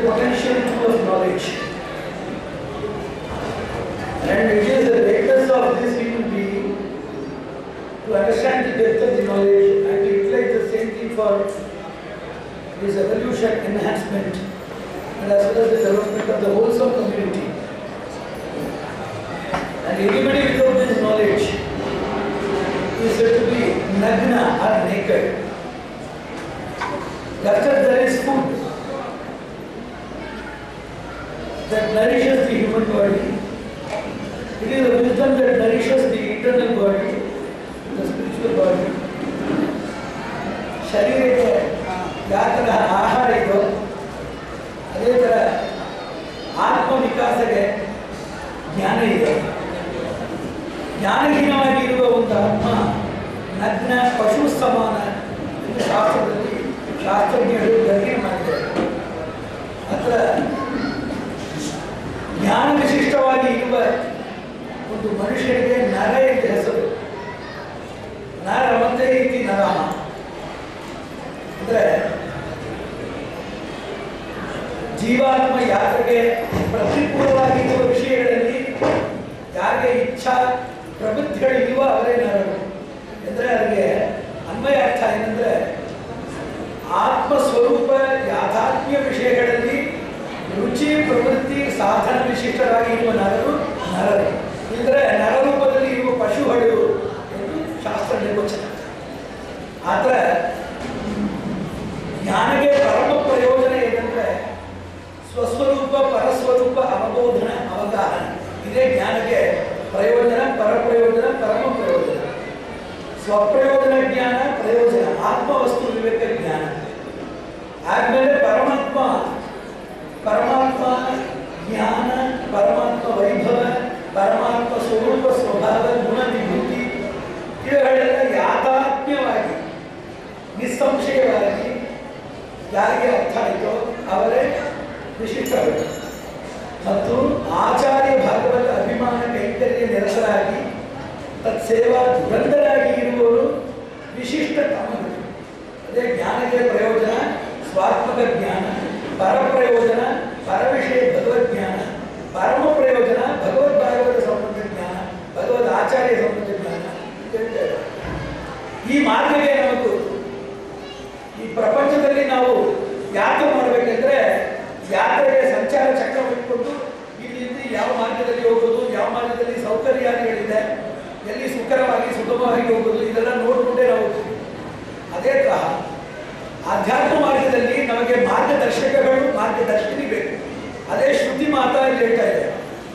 potential tool of knowledge. And it is the greatness of this human being to understand the depth of the knowledge and to utilize the same thing for his evolution, enhancement, and as well as the development of the wholesome community. And anybody without this knowledge is said to be nagna or naked. Just as there is food that nourishes the human body, it is the wisdom that nourishes the internal body, the spiritual body. ಶರೀರಕ್ಕೆ ಯಾವ ಥರ ಆಹಾರ ಇದೋ ಅದೇ ಥರ ಆತ್ಮ ವಿಕಾಸಕ್ಕೆ ಜ್ಞಾನ ಇದೆ ಜ್ಞಾನಹೀನವಾಗಿ ಇರುವ ಒಂದು ಆತ್ಮ ನಗ್ನ ಪಶು ಸಮಾನ ಎಂದು ಶಾಸ್ತ್ರದಲ್ಲಿ ಶಾಸ್ತ್ರಜ್ಞರು ಗರ್ಭೆ ಮಾಡಿದ್ದಾರೆ ಅದರ ಜ್ಞಾನ ವಿಶಿಷ್ಟವಾಗಿ ಇರುವ ಒಂದು ಮನುಷ್ಯನಿಗೆ ನರ ಎಂದು ಹೆಸರು ನರ ಮತ್ತೆ ರೀತಿ ನರ ಅಂದರೆ ಜೀವಾತ್ಮ ಯಾರಿಗೆ ಪ್ರತಿಕೂಲವಾಗಿರುವ ವಿಷಯಗಳಲ್ಲಿ ಯಾರಿಗೆ ಇಚ್ಛಾ ಪ್ರಬುದ್ಧಿಗಳಿಲ್ವೋ ಅವರೇ ನರರು ಅಂದರೆ ಅದಕ್ಕೆ ಅನ್ವಯ ಅರ್ಥ ಏನಂದ್ರೆ ಆತ್ಮ ಸ್ವರೂಪ ಯಾಥಾತ್ಮ್ಯ ವಿಷಯಗಳಲ್ಲಿ ರುಚಿ ಪ್ರವೃತ್ತಿ ಸಾಧನ ವಿಶಿಷ್ಟರಾಗಿ ಇರುವ ನರರು ನರರು ಅಂದರೆ ನರರೂಪದಲ್ಲಿ ಇರುವ ಪಶುಗಳು ಎಂದು ಶಾಸ್ತ್ರ ನಿರ್ವಚನ ಆದರೆ ಜ್ಞಾನಕ್ಕೆ ಪರಮ ಪ್ರಯೋಜನ ಏನಂದ್ರೆ ಸ್ವಸ್ವರೂಪ ಪರಸ್ವರೂಪ ಅವಬೋಧನ ಅವಗಾಹನ ಇದೇ ಜ್ಞಾನಕ್ಕೆ ಪ್ರಯೋಜನ ಪರಪ್ರಯೋಜನ ಪರಮ ಪ್ರಯೋಜನ ಸ್ವಪ್ರಯೋಜನ ಜ್ಞಾನ ಪ್ರಯೋಜನ ಆತ್ಮವಸ್ತು ವಿವೇಕ ಜ್ಞಾನ ಆದ್ಮೇಲೆ ಪರಮಾತ್ಮ ಪರಮಾತ್ಮ ಜ್ಞಾನ ಪರಮಾತ್ಮ ವೈಭವ ಪರಮಾತ್ಮ ಸ್ವರೂಪ ಸ್ವಭಾವ ಗುಣ ವಿಭೂತಿ ಇವುಗಳೆಲ್ಲ ಯಾಥಾತ್ಮ್ಯವಾಗಿ ನಿಸ್ಸಂಶಯವಾಗಿ ಯಾರಿಗೆ ಅರ್ಥ ಆಯಿತೋ ಅವರೇ ವಿಶಿಷ್ಟರು ಮತ್ತು ಆಚಾರ್ಯ ಭಾಗವತ ಅಭಿಮಾನ ಕೈಂಕರ್ಯ ನಿರತರಾಗಿ ತತ್ಸೇವಾ ದುರಂಧರಾಗಿ ಇರುವವರು ವಿಶಿಷ್ಟ ತಮ್ಮಗಳು ಅದೇ ಜ್ಞಾನಕ್ಕೆ ಪ್ರಯೋಜನ ಸ್ವಾತ್ಮಕ ಜ್ಞಾನ ಪರ ಪ್ರಯೋಜನ ಪರವಿಷಯ ಭಗವದ್ಜ್ಞಾನ ಪರಮ ಪ್ರಯೋಜನ ಭಗವದ್ ಭಾಗವತ ಸಂಬಂಧ ಜ್ಞಾನ ಭಗವದ್ ಆಚಾರ್ಯ ಸಂಬಂಧ ಜ್ಞಾನ ಅಂತ ಹೇಳ್ತಾರೆ. ಈ ಮಾರ್ಗವೇ ನಮಗೂ ಈ ಪ್ರಪಂಚದಲ್ಲಿ ನಾವು ಯಾತ್ರೆ ಮಾಡಬೇಕಂದ್ರೆ ಯಾತ್ರೆಗೆ ಸಂಚಾರ ಚಕ್ರ ಬಿಟ್ಕೊಂಡು ಇಲ್ಲಿಂದ ಯಾವ ಮಾರ್ಗದಲ್ಲಿ ಹೋಗೋದು ಯಾವ ಮಾರ್ಗದಲ್ಲಿ ಸೌಕರ್ಯಾದಿಗಳಿದೆ ಎಲ್ಲಿ ಸುಖರವಾಗಿ ಸುಗಮವಾಗಿ ಹೋಗೋದು ಇದೆಲ್ಲ ನೋಡಿಕೊಂಡೇ ನಾವು ಹೋಗ್ತೀವಿ ಅದೇ ತರಹ ಆಧ್ಯಾತ್ಮ ಮಾರ್ಗದಲ್ಲಿ ನಮಗೆ ಮಾರ್ಗದರ್ಶಕಗಳು ಮಾರ್ಗದರ್ಶಿನಿ ಬೇಕು ಅದೇ ಶ್ರುತಿ ಮಾತಾ ಇಲ್ಲಿ ಹೇಳ್ತಾ ಇದೆ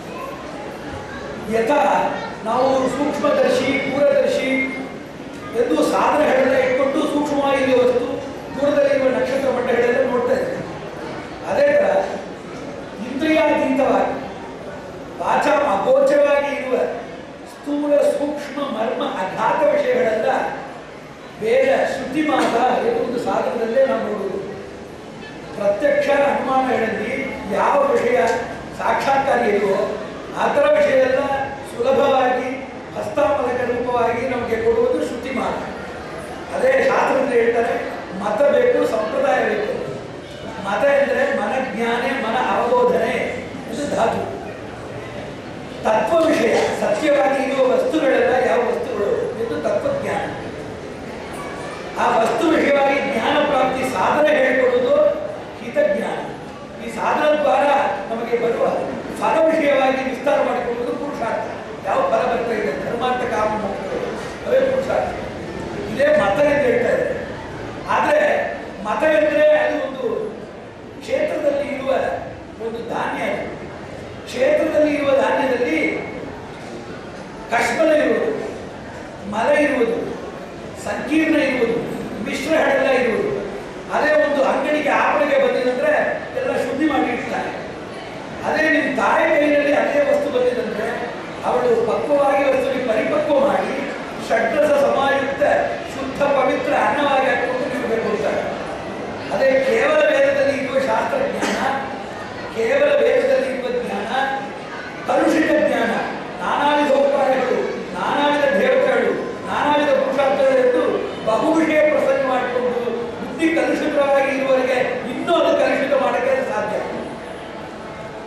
ಯಥಾ ನಾವು ಸೂಕ್ಷ್ಮದರ್ಶಿ ದೂರದರ್ಶಿ ಎಂದು ಸಾಧನಗಳೆಲ್ಲ ಇಟ್ಕೊಂಡು ಸೂಕ್ಷ್ಮವಾಗಿರುವ ವಸ್ತು ದೂರದಲ್ಲಿರುವ ನಕ್ಷತ್ರ ಮಟ್ಟಗಳೆಲ್ಲ ನೋಡ್ತಾ ಇದ್ದೀವಿ ಅದೇ ಥರ ಇಂದ್ರಿಯಾತೀತವಾಗಿ ವಾಚ ಅಗೋಚರವಾಗಿ ಇರುವ ಸ್ಥೂಲ ಸೂಕ್ಷ್ಮ ಮರ್ಮ ಅಘಾತ ವಿಷಯಗಳೆಲ್ಲ ವೇದ ಶ್ರುತಿ ಮಾತ ಎಂದು ಒಂದು ಸಾಧನದಲ್ಲೇ ನಾವು ನೋಡುವುದು ಪ್ರತ್ಯಕ್ಷ ಅನುಮಾನಗಳಲ್ಲಿ ಯಾವ ವಿಷಯ ಸಾಕ್ಷಾತ್ಕಾರಿ ಇಲ್ವೋ ಆ ಥರ ವಿಷಯ ಎಲ್ಲ ಸುಲಭವಾಗಿ ಹಸ್ತಾಮಲಕ ರೂಪವಾಗಿ ನಮಗೆ ಕೊಡುವುದು ಶ್ರುತಿ ಮಾತ ಅದೇ ಶಾಸ್ತ್ರದಲ್ಲಿ ಹೇಳ್ತಾರೆ ಮತ ಬೇಕು ಸಂಪ್ರದಾಯ ಬೇಕು ಮತ ಎಂದರೆ ಮನಜ್ಞಾನೆ ಮನ ಅವಬೋಧನೆ ಎಂದು ಧಾತು ತತ್ವ ವಿಷಯ ಸತ್ಯವಾಗಿ ಇರುವ ವಸ್ತುಗಳೆಲ್ಲ ಯಾವ ವಸ್ತುಗಳು ಎಂದು ತತ್ವಜ್ಞಾನ ಆ ವಸ್ತು ವಿಷಯವಾಗಿ ಜ್ಞಾನ ಪ್ರಾಪ್ತಿ ಸಾಧನೆ ಹೇಳಿಕೊಡುವುದು ಹಿತಜ್ಞಾನ ಈ ಸಾಧನ ದ್ವಾರ ನಮಗೆ ಬರುವ ಫಲ ವಿಷಯವಾಗಿ ವಿಸ್ತಾರ ಮಾಡಿಕೊಳ್ಳುವುದು ಪುರುಷಾರ್ಥ ಯಾವ ಫಲ ಬರ್ತಾ ಇದೆ ಧರ್ಮಾರ್ಥ ಕಾಮ ಮೋಕ್ಷಗಳು ಅವೇ ಪುರುಷಾರ್ಥ ಇದೇ ಮತ ಎಂದು ಹೇಳ್ತಾ ಇದೆ ಆದರೆ ಮತ ಎಂದರೆ ಅದು ಒಂದು ಕ್ಷೇತ್ರದಲ್ಲಿ ಇರುವ ಒಂದು ಧಾನ್ಯ ಅದು ಕ್ಷೇತ್ರದಲ್ಲಿ ಇರುವ ಧಾನ್ಯದಲ್ಲಿ ಕಷ್ಮಲ ಇರುವುದು ಮಲ ಇರುವುದು ಸಂಕೀರ್ಣ ಇರುವುದು ಮಿಶ್ರ ಹಳೆಲ್ಲ ಇರುವುದು ಅದೇ ಒಂದು ಅಂಗಡಿಗೆ ಆಪಣೆಗೆ ಬಂದಿದಂದ್ರೆ ಎಲ್ಲ ಶುದ್ಧಿ ಮಾಡಿ ಇಡ್ತಾರೆ ಅದೇ ನಿಮ್ಮ ತಾಯಿ ಕೈಯಲ್ಲಿ ಅದೇ ವಸ್ತು ಬಂದಿದಂದ್ರೆ ಅವಳು ಪಕ್ವವಾಗಿ ವಸ್ತುವಿಗೆ ಪರಿಪಕ್ವ ಮಾಡಿ ಷಡ್ರಸ ಸಮಾಯುಕ್ತ ಶುದ್ಧ ಪವಿತ್ರ ಅನ್ನವಾಗಿ ಹಾಕೊಂಡು ನೀವು ಕೊಡ್ತಾರೆ ಅದೇ ಕೇವಲ ವೇದದಲ್ಲಿ ಇರುವ ಶಾಸ್ತ್ರಜ್ಞಾನ ಕೇವಲ ವೇದದಲ್ಲಿ ಇರುವ ಜ್ಞಾನ ಕಲುಷಿತ ಜ್ಞಾನ ನಾನಾ ವಿಧ ಉಪಾಯಗಳು ನಾನಾ ವಿಧ ದೇವತೆಗಳು ನಾನಾ ವಿಧ ಪುರುಷಾರ್ಥಗಳು ಎಂದು ಬಹು ವಿಷಯ ಪ್ರಸಂಗ ಮಾಡಿಕೊಂಡು ಬುದ್ಧಿ ಕಲುಷಿತವಾಗಿ ಇರುವವರೆಗೆ ಇನ್ನೂ ಅದು ಕಲುಷಿತ ಮಾಡೋಕ್ಕೆ ಸಾಧ್ಯ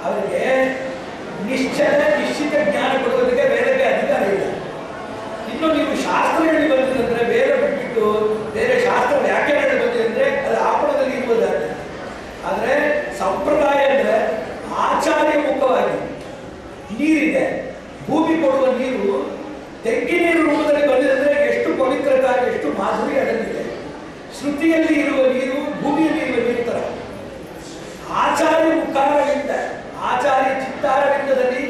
ಅವರಿಗೆ ನಿಶ್ಚಲ ನಿಶ್ಚಿತ ಜ್ಞಾನ ಕೊಡುವುದಕ್ಕೆ ವೇದಕ್ಕೆ ಅಧಿಕಾರ ಇಲ್ಲ ಇನ್ನು ನೀವು ಶಾಸ್ತ್ರಗಳಲ್ಲಿ ಬಂದಿದ್ರೆ ವೇದ ಬಿಟ್ಬಿಟ್ಟು ಬೇರೆ ಶಾಸ್ತ್ರ ವ್ಯಾಖ್ಯಾನಗಳು ಬಂದಿದೆ ಅಂದ್ರೆ ಅದು ಆಪಣದಲ್ಲಿ ಇರುವುದಾದ್ರೆ ಆದರೆ ಸಂಪ್ರದಾಯ ಅಂದ್ರೆ ಆಚಾರ್ಯ ಮುಖವಾಗಿ ನೀರಿದೆ ಭೂಮಿ ಕೊಡುವ ನೀರು ತೆಂಗಿ ನೀರು ರೂಪದಲ್ಲಿ ಬಂದಿದೆ ಎಷ್ಟು ಪವಿತ್ರತೆ ಎಷ್ಟು ಮಾಧುರ್ಯ ಅದರಲ್ಲಿದೆ ಶ್ರುತಿಯಲ್ಲಿ ಇರುವ ನೀರು ಭೂಮಿಯಲ್ಲಿ ಇರುವ ನೀರು ತರ ಆಚಾರ್ಯ ಮುಖಾರವಿಂದ ಆಚಾರ್ಯ ಚಿತ್ತಾರವಿಂದದಲ್ಲಿ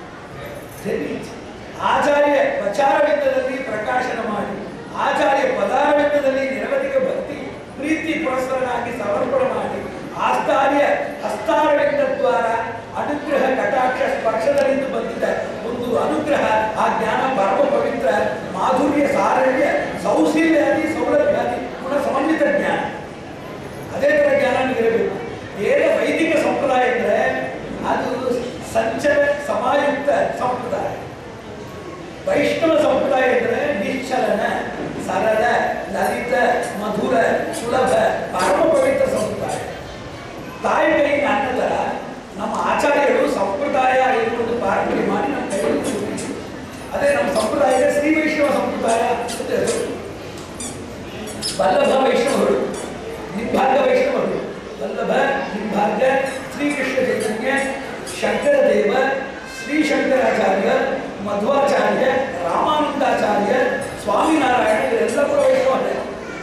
ಆಚಾರ್ಯ ಪ್ರಚಾರವಿಂದದಲ್ಲಿ ಪ್ರಕಾಶನ ಮಾಡಿ ಆಚಾರ್ಯ ಪದಾರವಿಂದದಲ್ಲಿ ನಿರವಧಿಕ ಭಕ್ತಿ ಪ್ರೀತಿ ಪುರಸ್ಕರನಾಗಿ ಸಮರ್ಪಣೆ ಮಾಡಿ ಆಸ್ತಾರ್ಯ ಹಸ್ತಾರವಿಂದ ದ್ವಾರ ಅನುಗ್ರಹ ಕಟಾಕ್ಷ ಸ್ಪರ್ಶದಲ್ಲಿಂದ ಬಂದಿದ್ದ ಒಂದು ಅನುಗ್ರಹ ಆ ಜ್ಞಾನ ಪರಮ ಪವಿತ್ರ ಮಾಧುರ್ಯ ಸಾರಳ್ಯ ಸೌಶೀಲ್ಯಾದಿ ಸೌಲಭ್ಯಾದಿ ಗುಣ ಸಮನ್ವಿತ ಜ್ಞಾನ ಅದೇ ಥರ ಜ್ಞಾನ ನಿಗಿರಬೇಕು ಬೇರೆ ವೈದಿಕ ಸಂಪ್ರದಾಯ ಅಂದರೆ ಅದು ಸಂಚಲ ಸಮಾಯುಕ್ತ ಸಂಪ್ರದಾಯ ವೈಷ್ಣವ ಸಂಪ್ರದಾಯ ಅಂದರೆ ನಿಶ್ಚಲನ ಸರಳ ಲಲಿತ ಮಧುರ ಸುಲಭ ಪರಮ ಪವಿತ್ರ ಸಂಪ್ರದಾಯ ತಾಯಿ ಕೈಯಿಂದ ಅನ್ನದರ ನಮ್ಮ ಆಚಾರ್ಯರು ಸಂಪ್ರದಾಯ ಎನ್ನುವುದು ಪಾರಂಪರ್ಯ ಮಾಡಿ ನಮ್ಮ ಕೈಯಲ್ಲಿ ಕೊಟ್ಟಿದ್ರು. ಅದೇ ನಮ್ಮ ಸಂಪ್ರದಾಯದ ಶ್ರೀ ವೈಷ್ಣವ ಸಂಪ್ರದಾಯ ಅಂತ ಹೆಸರು ವಲ್ಲಭ ವೈಷ್ಣವರು ನಿಂಭಾಗ ವೈಷ್ಣವರು ವಲ್ಲಭ ನಿಂಭಾಗ ಶ್ರೀಕೃಷ್ಣ ಚೈತನ್ಯ ಶಂಕರ ದೇವ ಶ್ರೀ ಶಂಕರಾಚಾರ್ಯ ಮಧ್ವಾಚಾರ್ಯ ರಾಮಾನಂದಾಚಾರ್ಯ ಸ್ವಾಮಿನಾರಾಯಣ ಇವರೆಲ್ಲ ಕೂಡ ವೈಷ್ಣವರೇ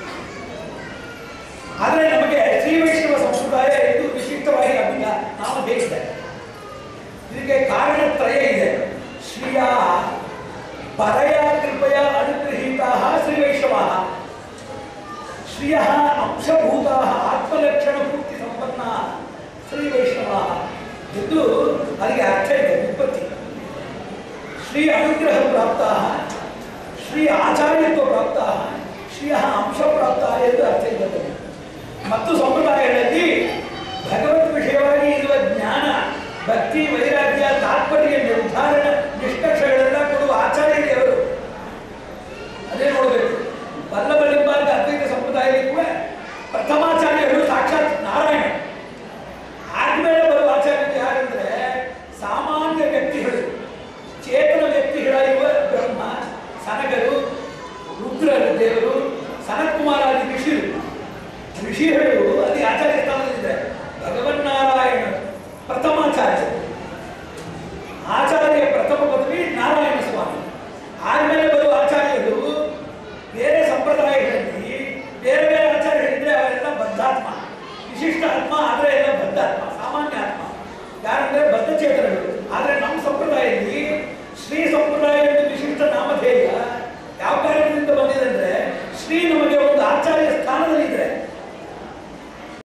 ಆದರೆ ನಮಗೆ ಶ್ರೀ ವೈಷ್ಣವ ಸಂಪ್ರದಾಯ ಎಂದು ವಿಶಿಷ್ಟವಾಗಿ ನಮಗೆ ನಾವು ಹೇಳಿದೆ ಇದಕ್ಕೆ ಕಾರಣತ್ರಯ ಇದೆ ಶ್ರೀಯ ಪರಯ ಕೃಪಯ ಅನುಗೃಹೀತ ಶ್ರೀ ವೈಷ್ಣವ ಶ್ರಿಯ ಅಂಶಭೂತ ಆತ್ಮಲಕ್ಷಣ ಪೂರ್ತಿ ಸಂಪನ್ನ ಶ್ರೀ ವೈಷ್ಣವ ಎಂದು ಅದಕ್ಕೆ ಅರ್ಥ ಇದೆ ಉತ್ಪತ್ತಿ ಶ್ರೀ ಅನುಗ್ರಹ ಪ್ರಾಪ್ತ ಶ್ರೀ ಆಚಾರ್ಯತ್ವ ಪ್ರಾಪ್ತ ಶ್ರೀಯ ಅಂಶ ಪ್ರಾಪ್ತ ಎಂದು ಅರ್ಥ ಇದೆ ಮತ್ತು ಸಂಪ್ರದಾಯಗಳಲ್ಲಿ ಭಗವತ್ ವಿಷಯವಾಗಿ ಇರುವ ಜ್ಞಾನ ಭಕ್ತಿ ವೈರಾಗ್ಯ ತಾತ್ಪರ್ಯ ನಿರ್ಧಾರಣ ನಿಷ್ಕರ್ಷಗಳೆಲ್ಲ ಕೊಡುವ ಆಚಾರ್ಯರೇ ಅವರು ಅದೇ ನೋಡಬೇಕು ವಲ್ಲಭಲಿಂಬಾರ್ಗ ಅದ್ವೈತ ಸಂಪ್ರದಾಯದಲ್ಲಿ ಕೂಡ ಪ್ರಥಮಾಚಾರ್ಯರು ಸಾಕ್ಷಾತ್ ನಾರಾಯಣ ಆದ್ಮೇಲೆ ಬರುವ ಆಚಾರ್ಯರು ಯಾರಂದ್ರೆ ಸಾಮಾನ್ಯ ವ್ಯಕ್ತಿಗಳು ಚೇತನ ವ್ಯಕ್ತಿಗಳಾಗಿರುವ ಬ್ರಹ್ಮ ಸನಗರು ರುದ್ರ ದೇವರು ಸನತ್ಕುಮಾರಾದಿ ಋಷಿಗಳು ಋಷಿಗಳು ಅಲ್ಲಿ ಆಚಾರ್ಯ ಸ್ಥಾನದಲ್ಲಿದ್ದಾರೆ ಭಗವನ್ನಾರಾಯಣ ಪ್ರಥಮಾಚಾರ್ಯ ಆಚಾರ್ಯ ಪ್ರಥಮ ಪದವಿ ನಾರಾಯಣ ಸ್ವಾಮಿ ಆದ್ಮೇಲೆ ಬರುವ ಆಚಾರ್ಯರು ಬೇರೆ ಸಂಪ್ರದಾಯಗಳಲ್ಲಿ ಬೇರೆ ಬೇರೆ ಆಚಾರ್ಯಗಳಿದ್ರೆ ಅವರೆಲ್ಲ ಬದ್ಧಾತ್ಮ ವಿಶಿಷ್ಟ ಆತ್ಮ ಆದರೆ ಎಲ್ಲ ಬದ್ಧಾತ್ಮ ಸಾಮಾನ್ಯ ಆತ್ಮ ಯಾರಂದ್ರೆ ಬದ್ಧಚೇತನಗಳು ಆದರೆ ನಮ್ಮ ಸಂಪ್ರದಾಯದಲ್ಲಿ ಶ್ರೀ ಸಂಪ್ರದಾಯ